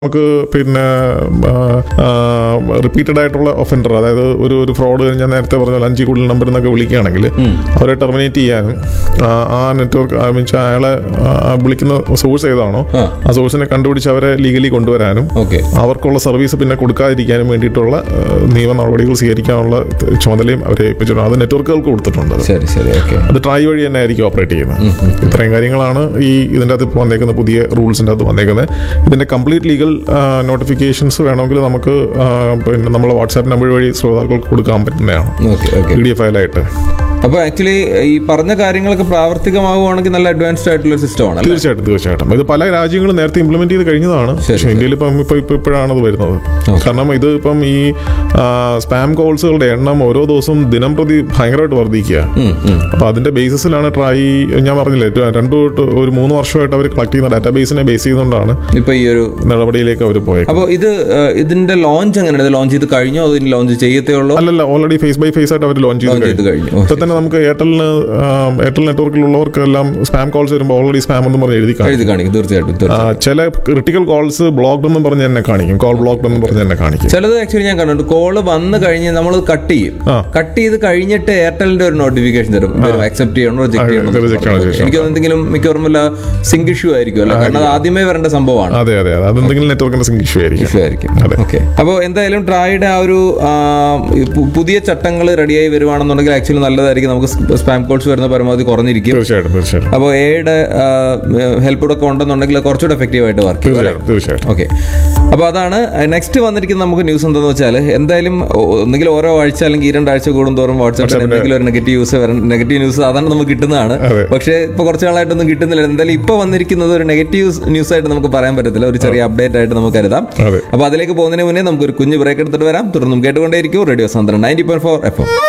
നമുക്ക് പിന്നെ റിപ്പീറ്റഡ് ആയിട്ടുള്ള ഒഫൻഡർ അതായത് ഒരു ഒരു ഫ്രോഡ് ഞാൻ നേരത്തെ പറഞ്ഞ പോലെ അഞ്ചിൽ കൂടുതൽ നമ്പർ എന്നൊക്കെ വിളിക്കുകയാണെങ്കിൽ അവരെ ടെർമിനേറ്റ് ചെയ്യാനും ആ, ആ നെറ്റ്വർക്ക് മീൻസ് അയാളെ ആ, വിളിക്കുന്ന സോഴ്സ് ഏതാണോ ആ. ആ സോഴ്സിനെ കണ്ടുപിടിച്ച് അവരെ ലീഗലി കൊണ്ടുവരാനും ഓക്കെ അവർക്കുള്ള സർവീസ് പിന്നെ കൊടുക്കാതിരിക്കാനും വേണ്ടിയിട്ടുള്ള ആ, നിയമ നടപടികൾ സ്വീകരിക്കാനുള്ള ചുമതലയും അവരെ ഏൽപ്പിച്ചിട്ടുണ്ട് അത് നെറ്റ്വർക്കുകൾക്ക് കൊടുത്തിട്ടുണ്ട് അത്. ശരി ശരി ഓക്കെ അത് ട്രൈ വഴി തന്നെ ആയിരിക്കും ഓപ്പറേറ്റ് ചെയ്യുന്നത് ഇത്രയും കാര്യങ്ങളാണ് ഈ ഇതിൻ്റെ അകത്ത് ഇപ്പോൾ വന്നേക്കുന്ന പുതിയ റൂൾസിൻ്റെ അകത്ത് വന്നേക്കുന്നത് ഇതിൻ്റെ കംപ്ലീറ്റ് ലീഗൽ നോട്ടിഫിക്കേഷൻസ് വേണമെങ്കിൽ നമുക്ക് ആ, പിന്നെ നമ്മളെ വാട്സാപ്പ് നമ്പർ വഴി ശ്രോതാക്കൾക്ക് കൊടുക്കാൻ പറ്റുന്നതാണ് okay okay P D F ഫയലായിട്ട് അപ്പൊ ആക്ച്വലി ഈ പറഞ്ഞ കാര്യങ്ങളൊക്കെ പ്രാവർത്തികമാവുകയാണെങ്കിൽ നല്ല അഡ്വാൻസ്ഡ് ആയിട്ടുള്ള ഒരു സിസ്റ്റം ആണ് അല്ലേ? തീർച്ചയായിട്ടും തീർച്ചയായിട്ടും ഇത് പല രാജ്യങ്ങളും നേരത്തെ ഇംപ്ലിമെന്റ് ചെയ്ത് കഴിഞ്ഞതാണ് ശരി, പക്ഷേ ഇന്ത്യയിൽ ഇപ്പം ഇപ്പം ഇപ്പം ഇപ്പോഴാണ് അത് വരുന്നത് കാരണം ഇത് ഇപ്പം ഈ സ്പാം കോൾസുകളുടെ എണ്ണം ഓരോ ദിവസവും ദിനം പ്രതി ഭയങ്കരമായിട്ട് വർദ്ധിക്കുക ഉം, ഉം. അപ്പോൾ അതിന്റെ ബേസിസിലാണ് ട്രൈ ഞാൻ പറഞ്ഞില്ലേ ര- രണ്ടു തൊട്ട് ഒരു മൂന്ന് വർഷമായിട്ട് അവർ കളക്ട് ചെയ്യുന്ന ഡാറ്റാബേസിനെ ബേസ് ചെയ്തുകൊണ്ടാണ് ഇപ്പൊ ഈ ഒരു നടപടിയിലേക്ക് അവർ പോയത് അപ്പൊ ഇത് ഏഹ്, ഇതിന്റെ ലോഞ്ച് എങ്ങനെയാണ് ഇത് ലോഞ്ച് ചെയ്ത് കഴിഞ്ഞോ അതോ ലോഞ്ച് ചെയ്യത്തേ ഉള്ളൂ അല്ലല്ല ഓൾറെഡി ഫേസ് ബൈ ഫേസ് ആയിട്ട് അവർ ലോഞ്ച് ചെയ്ത് ലോഞ്ച് ചെയ്ത് കഴിഞ്ഞു കഴിഞ്ഞു ഓ, ഇപ്പൊ തന്നെ നമുക്ക് എയർടെലിന് ആം, എയർടെൽ നെറ്റ്വർക്കിലുള്ളവർക്കെല്ലാം സ്പാം കോൾസ് വരുമ്പോൾ ഓൾറെഡി സ്പാം എന്ന് പറഞ്ഞ് എഴുതി കാണും എഴുതി കാണിക്കും തീർച്ചയായിട്ടും ആ, തീർച്ചയായിട്ടും ചില ക്രിട്ടിക്കൽ കോൾസ് ബ്ലോക്ക്ഡ് എന്നും പറഞ്ഞ് തന്നെ കാണിക്കും കോൾ ബ്ലോക്ക്ഡ് എന്നും പറഞ്ഞ് തന്നെ കാണിക്കും ചിലത് ആക്ച്വലി ഞാൻ കണ്ടിട്ടുണ്ട് കോള് വന്ന് കഴിഞ്ഞ് നമ്മൾ കട്ട് ചെയ്യും ആ. കട്ട് ചെയ്ത് കഴിഞ്ഞിട്ട് എയർടെലിന്റെ ഒരു നോട്ടിഫിക്കേഷൻ തരും അക്സെപ്റ്റ് ചെയ്യണോ റിജക്ട് ചെയ്യണോ ഇത് reject ചെയ്യണോ ചോദിച്ചു. എനിക്ക് തോന്നുന്നു എന്തെങ്കിലും മിക്കവാറും വല്ല സിങ്ക് ഇഷ്യൂ ആയിരിക്കും അല്ല കാരണം അത് ആദ്യമേ വരേണ്ട സംഭവമാണ് അതെ അതെ അതെ അതെന്തെങ്കിലും നെറ്റ്വർക്കിന്റെ സിംഗ് ഇഷ്യൂ ആയിരിക്കും ഇഷ്യൂ ആയിരിക്കും അതെ. ഓക്കെ അപ്പോൾ എന്തായാലും ട്രായുടെ ആ ഒരു ആ, ഈ പു- പുതിയ ചട്ടങ്ങൾ റെഡിയായി വരുവാണെന്നുണ്ടെങ്കിൽ ആക്ച്വലി നല്ലതായിരിക്കും നമുക്ക് സ്പാം കോൾസ് വരുന്ന പരമാവധി കുറഞ്ഞിരിക്കും തീർച്ചയായിട്ടും തീർച്ചയായിട്ടും അപ്പോൾ എയുടെ ഹെൽപ്പ് ഒക്കെ ഉണ്ടെന്നുണ്ടെങ്കിൽ കുറച്ചുകൂടെ എഫക്റ്റീവ് ആയിട്ട് വർക്ക് ചെയ്യും അല്ലേ? തീർച്ചയായിട്ടും തീർച്ചയായിട്ടും ഓക്കെ അപ്പോൾ അതാണ് നെക്സ്റ്റ് വന്നിരിക്കുന്ന നമുക്ക് ന്യൂസ് എന്താന്ന് വെച്ചാൽ എന്തായാലും ഒ- ഒന്നുകിൽ ഓരോ ആഴ്ച അല്ലെങ്കിൽ ഈ രണ്ടാഴ്ച കൂടുന്തോറും വാട്സാപ്പിൽ എന്തെങ്കിലും ഒരു നെഗറ്റീവ് ന്യൂസ് നെഗറ്റീവ് ന്യൂസ് സാധാരണ നമുക്ക് കിട്ടുന്നതാണ് അതെ. പക്ഷേ ഇപ്പോൾ കുറച്ച് നാളായിട്ടൊന്നും കിട്ടുന്നില്ല എന്തായാലും ഇപ്പോൾ വന്നിരിക്കുന്നത് ഒരു നെഗറ്റീവ് ന്യൂസ് ആയിട്ട് നമുക്ക് പറയാൻ പറ്റത്തില്ല ഒരു ചെറിയ അപ്ഡേറ്റ് ആയിട്ട് നമുക്ക് കരുതാം അതെ അപ്പോൾ അതിലേക്ക് പോകുന്നതിന് മുന്നേ നമുക്ക് ഒരു കുഞ്ഞ് ബ്രേക്ക് എടുത്തിട്ട് വരാം തുടർന്നും കേട്ടുകൊണ്ടേയിരിക്കും റേഡിയോ സാന്ദ്രൻ ninety point four F M